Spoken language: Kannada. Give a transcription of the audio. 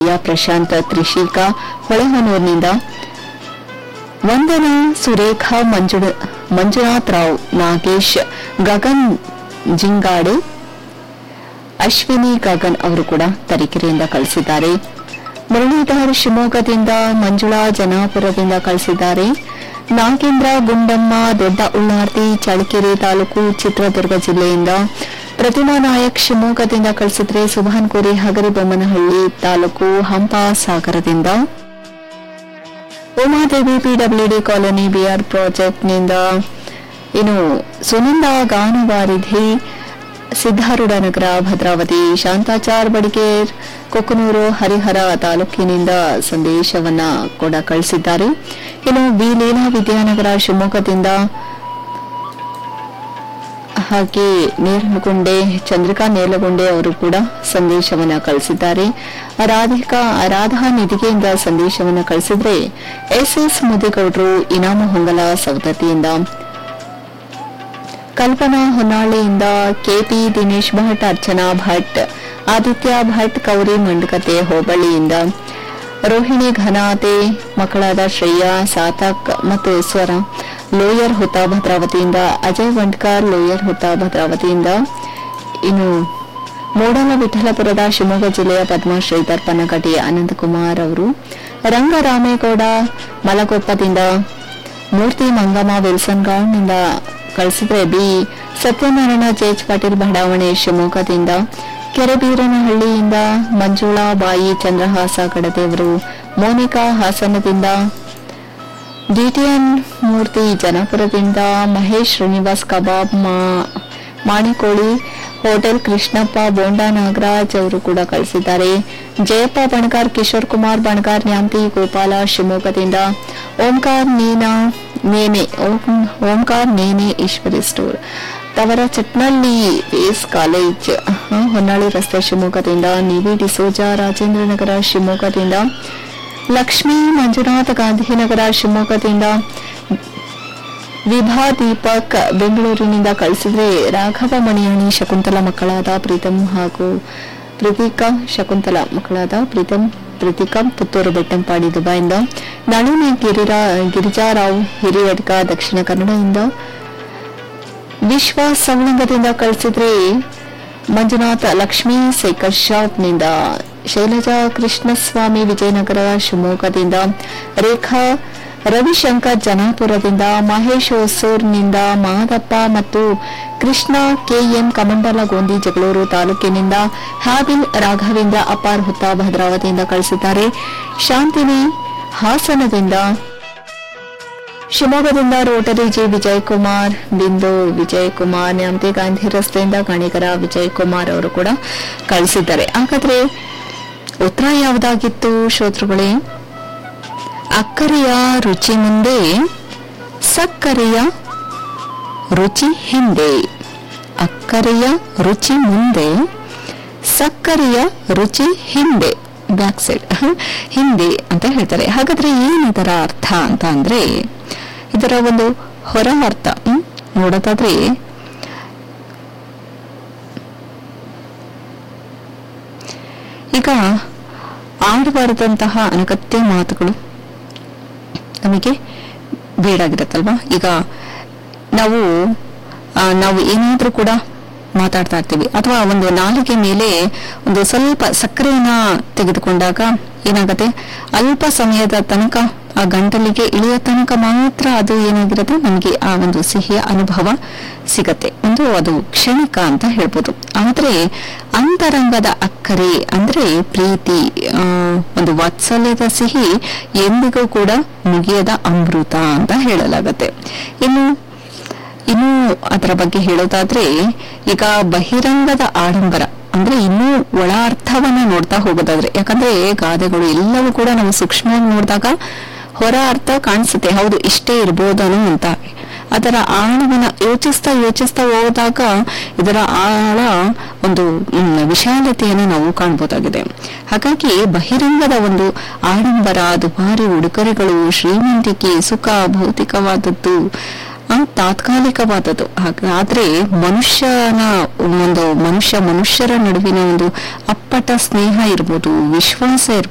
ಯಾ ಪ್ರಶಾಂತ್ ತ್ರಿಶಿಕಾ ಹೊಳೆಹನೂರಿನಿಂದ ವಂದನಾ ಸುರೇಖಾ ಮಂಜುಳ ಮಂಜುನಾಥ್ ರಾವ್ ನಾಗೇಶ್ ಗಗನ್ ಜಿಂಗಾಡೆ ಅಶ್ವಿನಿ ಗಗನ್ ಅವರು ಕೂಡ ತರೀಕೆರೆಯಿಂದ ಕಳಿಸಿದ್ದಾರೆ ಮುರಳೀಧರ್ ಶಿವಮೊಗ್ಗದಿಂದ ಮಂಜುಳಾ ಜನಾಪುರದಿಂದ ಕಳಿಸಿದ್ದಾರೆ ನಾಗೇಂದ್ರ ಗುಂಡಮ್ಮ ದೊಡ್ಡ ಉಳ್ಳಾರ್ತಿ ಚಳ್ಳಕೆರೆ ತಾಲೂಕು ಚಿತ್ರದುರ್ಗ ಜಿಲ್ಲೆಯಿಂದ ಪ್ರತಿಮಾ ನಾಯಕ್ ಶಿವಮೊಗ್ಗದಿಂದ ಕಳಿಸಿದ್ರೆ ಸುಭಾನ್ ಕೋರಿ ಹಗರಿಬೊಮ್ಮನಹಳ್ಳಿ ತಾಲೂಕು ಹಂಪ ಸಾಗರದಿಂದ ಉಮಾದೇವಿ ಪಿಡಬ್ಲ್ಯೂಡಿ ಕಾಲೋನಿ ಬಿಆರ್ ಪ್ರಾಜೆಕ್ಟ್ನಿಂದ ಇನ್ನು ಸುನಂದ ಗಾನವಾರಿಧಿ ಸಿದ್ದಾರೂಢ ನಗರ ಭದ್ರಾವತಿ ಶಾಂತಾಚಾರ್ ಬಡಿಗೇರ್ ಕೊಕ್ಕನೂರು ಹರಿಹರ ತಾಲೂಕಿನಿಂದ ಸಂದೇಶವನ್ನ ಕೂಡ ಕಳಿಸಿದ್ದಾರೆ ಇನ್ನು ಬಿ ಲೀಲಾ ವಿದ್ಯಾನಗರ ಶಿವಮೊಗ್ಗದಿಂದ ಹಾಗೆ ನೇರಲಗುಂಡೆ ಚಂದ್ರಿಕಾ ನೇರಲಗುಂಡೆ ಅವರು ಕೂಡ ಸಂದೇಶವನ್ನ ಕಳಿಸಿದ್ದಾರೆ ರಾಧಿಕಾ ರಾಧಾ ನಿಧಿಗೆಯಿಂದ ಸಂದೇಶವನ್ನ ಕಳಿಸಿದ್ರೆ ಎಸ್ ಎಸ್ ಮುದಿಗೌಡರು ಇನಾಮ ಹೊಂಗಲ ಸವದತ್ತಿಯಿಂದ ಕಲ್ಪನಾ ಹೊನ್ನಾಳಿಯಿಂದ ಕೆಪಿ ದಿನೇಶ್ ಭಟ್ ಅರ್ಚನಾ ಭಟ್ ಆದಿತ್ಯ ಭಟ್ ಕೌರಿ ಮಂಡಕತೆ ಹೋಬಳಿಯಿಂದ ರೋಹಿಣಿ ಘನಾತೆ ಮಕ್ಕಳಾದ ಶ್ರೇಯಾ ಸಾತಕ್ ಮತ್ತು ಸ್ವರ ಲೋಯರ್ ಹುತ್ತ ಭದ್ರಾವತಿಯಿಂದ ಅಜಯ್ ವಂಡ್ಕರ್ ಲೋಯರ್ ಹುತ್ತ ಭದ್ರಾವತಿಯಿಂದ ಇನ್ನು ಮೂಡಲ ವಿಠಲಪುರದ ಶಿವಮೊಗ್ಗ ಜಿಲ್ಲೆಯ ಪದ್ಮಶ್ರೀ ದರ್ಪನಕಟಿ ಅನಂತಕುಮಾರ್ ಅವರು ರಂಗರಾಮೇಗೌಡ ಮಲಗೊಪ್ಪದಿಂದ ಮೂರ್ತಿ ಮಂಗಮ್ಮ ವಿಲ್ಸನ್ ಗೌಡ್ನಿಂದ ಕಳಿಸಿದ್ರೆ ಬಿ ಸತ್ಯನಾರಾಯಣ ಜೇಜ್ ಪಾಟೀಲ್ ಬಡಾವಣೆ ಶಿವಮೊಗ್ಗದಿಂದ ಕೆರೆಬೀರನಹಳ್ಳಿಯಿಂದ ಮಂಜುಳಾ ಬಾಯಿ ಚಂದ್ರಹಾಸ ಕಡದೇವರು ಮೋನಿಕಾ ಹಾಸನದಿಂದ ಡಿಟಿಎನ್ ಮೂರ್ತಿ ಜನಪುರದಿಂದ ಮಹೇಶ್ ಶ್ರೀನಿವಾಸ್ ಕಬಾಬ್ ಮಾ- ಮಾಣಿಕೋಳಿ ಹೋಟೆಲ್ ಕೃಷ್ಣಪ್ಪ ಬೋಂಡಾ ನಾಗರಾಜ್ ಅವರು ಕೂಡ ಕಳಿಸಿದ್ದಾರೆ ಜಯಪ್ಪ ಬಣಗಾರ್ ಕಿಶೋರ್ ಕುಮಾರ್ ಬಣಗಾರ್ ನ್ಯಾಮತಿ ಗೋಪಾಲ ಶಿವಮೊಗ್ಗದಿಂದ ಓಂಕಾರ್ ನೀನಾ ನೇನೆ ಓಂ- ಓಂಕಾರ್ ನೇನೆ ಈಶ್ವರಿ ಸ್ಟೋರ್ ತವರ ಚಟ್ನಳ್ಳಿ ವೇಸ್ ಕಾಲೇಜ್ ಹ, ಹೊನ್ನಾಳಿ ರಸ್ತೆ ಶಿವಮೊಗ್ಗದಿಂದ ನಿವಿ ಡಿಸೋಜ ರಾಜೇಂದ್ರನಗರ ಶಿವಮೊಗ್ಗದಿಂದ ಲಕ್ಷ್ಮೀ ಮಂಜುನಾಥ ಗಾಂಧಿನಗರ ಶಿವಮೊಗ್ಗದಿಂದ ವಿಭಾ ದೀಪಕ್ ಬೆಂಗಳೂರಿನಿಂದ ಕಳಿಸಿದ್ರೆ ರಾಘವ ಮಣಿಯಾಣಿ ಶಕುಂತಲ ಮಕ್ಕಳಾದ ಪ್ರೀತಂ ಹಾಗೂ ಪ್ರತೀಕಾ ಶಕುಂತಲ ಮಕ್ಕಳಾದ ಪ್ರೀತಂ ಪ್ರತೀಕಾ ಪುತ್ತೂರು ಬೆಟ್ಟಂಪಾಡಿ ದುಬೈಯಿಂದ ನಳಿನಿ ಗಿರಿರಾ ಗಿರಿಜಾರಾವ್ ಹಿರಿಯಡ್ಕ ದಕ್ಷಿಣ ಕನ್ನಡದಿಂದ ವಿಶ್ವ ಸಂಲಿಂಗದಿಂದ ಕಳಿಸಿದ್ರೆ ಮಂಜುನಾಥ್ ಲಕ್ಷ್ಮೀ ಸೈಕಲ್ ಶಾಪ್ನಿಂದ ಶೈಲಜಾ ಕೃಷ್ಣಸ್ವಾಮಿ ವಿಜಯನಗರ ಶಿವಮೊಗ್ಗದಿಂದ ರೇಖಾ ರವಿಶಂಕರ್ ಜನಾಪುರದಿಂದ ಮಹೇಶ್ ಹೊಸೂರ್ನಿಂದ ಮಾದಪ್ಪ ಮತ್ತು ಕೃಷ್ಣ ಕೆಎಂ ಕಮಂಡಲಗೋಂದಿ ಜಗಳೂರು ತಾಲೂಕಿನಿಂದ ಹಾಬಿಲ್ ರಾಘವೇಂದ್ರ ಅಪಾರ್ ಹುತ್ತ ಭದ್ರಾವತಿಯಿಂದ ಕಳಿಸಿದ್ದಾರೆ ಶಾಂತಿನಿ ಹಾಸನದಿಂದ ಶಿವಮೊಗ್ಗದಿಂದ ರೋಟರಿ ಜಿ ವಿಜಯ್ ಕುಮಾರ್ ಬಿಂದು ವಿಜಯ್ ಕುಮಾರ್ ನ್ಯಾಮತಿ ಗಾಂಧಿ ರಸ್ತೆಯಿಂದ ಗಣಿಗರ ವಿಜಯ್ ಕುಮಾರ್ ಅವರು ಕೂಡ ಕಳಿಸಿದ್ದಾರೆ ಹಾಗಾದ್ರೆ ಉತ್ತರ ಯಾವುದಾಗಿತ್ತು ಶ್ರೋತೃಗಳೇ ಅಕ್ಕರೆಯ ರುಚಿ ಮುಂದೆ ಸಕ್ಕರೆಯ ರುಚಿ ಹಿಂದೆ ಅಕ್ಕರೆಯ ರುಚಿ ಮುಂದೆ ಸಕ್ಕರೆಯ ರುಚಿ ಹಿಂದೆ ಬ್ಯಾಕ್ ಸೈಡ್ ಹಿಂದೆ ಅಂತ ಹೇಳ್ತಾರೆ ಹಾಗಾದ್ರೆ ಏನು ಇದರ ಅರ್ಥ ಅಂತ ಅಂದ್ರೆ ಇದರ ಒಂದು ಹೊರ ಅರ್ಥ ಹ್ಮ್? ನೋಡೋದಾದ್ರೆ ಈಗ ಆಡಬಾರದಂತಹ ಅನಗತ್ಯ ಮಾತುಗಳು ನಮಗೆ ಬೇಡಾಗಿರತ್ತಲ್ವಾ ಈಗ ನಾವು ಆ, ನಾವು ಏನಾದ್ರೂ ಕೂಡ ಮಾತಾಡ್ತಾ ಇರ್ತೀವಿ ಅಥವಾ ಒಂದು ನಾಲಿಗೆ ಮೇಲೆ ಒಂದು ಸ್ವಲ್ಪ ಸಕ್ಕರೆಯನ್ನ ತೆಗೆದುಕೊಂಡಾಗ ಏನಾಗತ್ತೆ ಅಲ್ಪ ಸಮಯದ ತನಕ ಆ ಗಂಟಲಿಗೆ ಇಳಿಯ ತನಕ ಮಾತ್ರ ಅದು ಏನಾಗಿರುತ್ತೆ ನಮಗೆ ಆ ಒಂದು ಸಿಹಿಯ ಅನುಭವ ಸಿಗತ್ತೆ ಒಂದು ಅದು ಕ್ಷಣಿಕ ಅಂತ ಹೇಳ್ಬೋದು ಆದ್ರೆ ಅಂತರಂಗದ ಅಕ್ಕರೆ ಅಂದ್ರೆ ಪ್ರೀತಿ ಆ, ಒಂದು ವಾತ್ಸಲ್ಯದ ಸಿಹಿ ಎಂದಿಗೂ ಕೂಡ ಮುಗಿಯದ ಅಮೃತ ಅಂತ ಹೇಳಲಾಗತ್ತೆ ಇನ್ನು ಇನ್ನು ಅದರ ಬಗ್ಗೆ ಹೇಳೋದಾದ್ರೆ ಈಗ ಬಹಿರಂಗದ ಆಡಂಬರ ಅಂದ್ರೆ ಇನ್ನೂ ಒಳ ಅರ್ಥವನ್ನ ನೋಡ್ತಾ ಹೋಗೋದಾದ್ರೆ ಯಾಕಂದ್ರೆ ಗಾದೆಗಳು ಎಲ್ಲವೂ ಕೂಡ ನಾವು ಸೂಕ್ಷ್ಮವಾಗಿ ನೋಡಿದಾಗ ಹೊರ ಅರ್ಥ ಕಾಣಿಸುತ್ತೆ ಹೌದು ಇಷ್ಟೇ ಇರ್ಬೋದನು ಅಂತ ಅದರ ಆಳವನ್ನ ಯೋಚಿಸ್ತಾ ಯೋಚಿಸ್ತಾ ಹೋದಾಗ ಇದರ ಆಳ ಒಂದು ಮ್, ವಿಶಾಲತೆಯನ್ನು ನಾವು ಕಾಣಬಹುದಾಗಿದೆ ಹಾಗಾಗಿ ಬಹಿರಂಗದ ಒಂದು ಆಡಂಬರ ದುಬಾರಿ ಉಡುಗೊರೆಗಳು ಶ್ರೀಮಂತಿಕೆ ಸುಖ ಭೌತಿಕವಾದದ್ದು ಆ, ತಾತ್ಕಾಲಿಕವಾದದ್ದು ಹಾಗಾದ್ರೆ ಮನುಷ್ಯನ ಒಂದು ಮನುಷ್ಯ ಮನುಷ್ಯರ ನಡುವಿನ ಒಂದು ಅಪ್ಪಟ ಸ್ನೇಹ ಇರ್ಬೋದು ವಿಶ್ವಾಸ ಇರ್ಬೋದು